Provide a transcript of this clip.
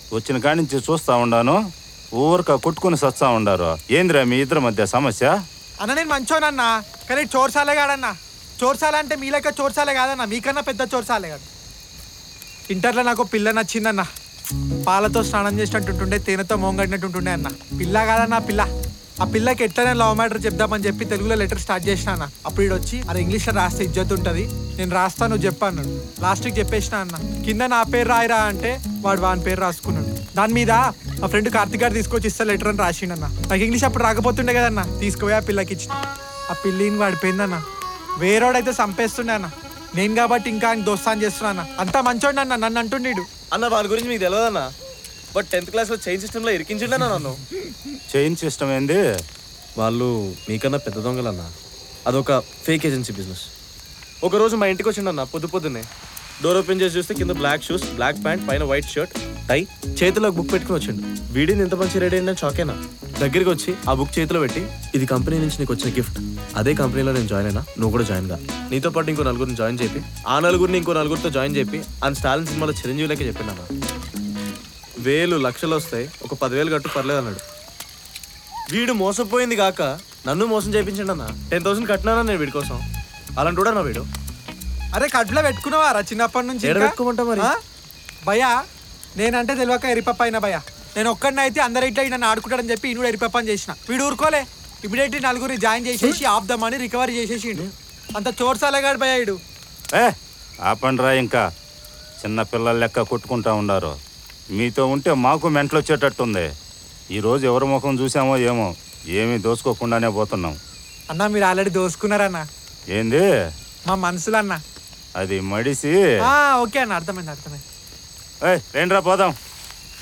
వచ్చిన కాడి నుంచి చూస్తా ఉండాను ఊరక కొట్టుకుని సస్తా ఉండారు ఏందిరా మీ ఇద్దరి మధ్య సమస్య అన్న నేను మంచోనన్నా కానీ చోర్సాలే కాడన్నా చోర్సాల అంటే మీ లెక్క చోర్సాలే కాదన్న మీకన్నా పెద్ద చోర్సాలే కాదు ఇంటర్లో నాకు ఒక పిల్ల నచ్చిందన్న పాలతో స్నానం చేసినట్టుంటుండే తేనెతో మోంగడినట్టుంటుండే అన్న పిల్ల కాదన్న పిల్ల ఆ పిల్లకి ఎట్లనే లవ్ మ్యాటర్ చెప్దామని చెప్పి తెలుగులో లెటర్ స్టార్ట్ చేసిన అన్న అప్పుడు ఈడు వచ్చి అరే ఇంగ్లీష్లో రాస్తే ఇజ్జత్ ఉంటుంది నేను రాస్తాను నువ్వు చెప్పాను లాస్ట్కి చెప్పేసిన అన్న కింద నా పేరు రాయిరా అంటే వాడు వాని పేరు రాసుకున్నాడు దాని మీద మా ఫ్రెండ్ కార్తిక్ గారు తీసుకొచ్చి ఇస్తా లెటర్ అని రాసిండన్న నాకు ఇంగ్లీష్ అప్పుడు రాకపోతుండే కదన్న తీసుకుపోయి ఆ పిల్లకి ఇచ్చిన ఆ పిల్లిని వాడిపోయిందన్న వేరేవాడైతే చంపేస్తుండే అన్న నేను కాబట్టి ఇంకా ఆయన దోస్తాన్ చేస్తున్నా అన్న అంతా మంచోడు అన్న నన్ను అంటుండీడు అన్న వాళ్ళ గురించి మీకు తెలియదన్న బట్ టెన్త్ క్లాస్లో చైన్ సిస్టంలో ఇరికించిండన్న నన్ను చైన్ సిస్టమ్ ఏంది వాళ్ళు మీకన్నా పెద్ద దొంగలన్న అదొక ఫేక్ ఏజెన్సీ బిజినెస్ ఒకరోజు మా ఇంటికి వచ్చిండన్న పొద్దు పొద్దున్నే డోర్ ఓపెన్ చేసి చూస్తే కింద బ్లాక్ షూస్ బ్లాక్ ప్యాంట్ పైన వైట్ షర్ట్ టై చేతిలో బుక్ పెట్టుకుని వచ్చిండు వీడిని ఇంత మంచి రెడీ అయిందని షాకేనా దగ్గరికి వచ్చి ఆ బుక్ చేతిలో పెట్టి ఇది కంపెనీ నుంచి నీకు వచ్చిన గిఫ్ట్ అదే కంపెనీలో నేను జాయిన్ అయినా నువ్వు కూడా జాయిన్ గా నీతో పాటు ఇంకో నలుగురిని జాయిన్ చేపి ఆ నలుగురిని ఇంకో నలుగురితో జాయిన్ చేపి అండ్ స్టాలిన్ సినిమాలో చిరంజీవిలకే చెప్పిండు వేలు లక్షలు వస్తాయి ఒక పదివేలు కట్టు పర్లేదు అన్నాడు వీడు మోసపోయింది కాక నన్ను మోసం చేయించండి అన్న టెన్ థౌసండ్ కట్టినానా నేను వీడి కోసం అలాంటి కూడా నా వీడు అరే కడుపులో పెట్టుకున్నావారా చిన్నప్పటి నుంచి ఏడ ఇంకా? పెట్టుకోమంటావు మరి? ఆ? భయ్యా నేనంటే తెలియక ఎరిపప్ప అయిన భయ్యా నేను ఒక్కడిని అయితే అందరు ఇట్లా నన్ను ఆడుకుంటాడని చెప్పి ఈయన ఎరిపప్ప అని చేసిన వీడు ఊరుకోలే ఇమీడియట్లీ నలుగురిని జాయిన్ చేసేసి ఆఫ్ ద మనీ రికవరీ చేసేసిండు అంత చోర్సాలేగాడు భయ్యా ఈడు ఏ ఆపండిరా ఇంకా చిన్న పిల్లల లెక్క కొట్టుకుంటా ఉండారు మీతో ఉంటే మాకు మెంటలు వచ్చేటట్టుంది ఈరోజు ఎవరి ముఖం చూసామో ఏమో ఏమీ దోచుకోకుండానే పోతున్నాం అన్న మీరు ఆల్రెడీ దోసుకున్నారన్న ఏంది మా మనసులో అన్న అది మడిసి ఆ, ఓకే అన్న అర్థమైంది అర్థమైంది ఏయ్ రేండ్రా పోదాం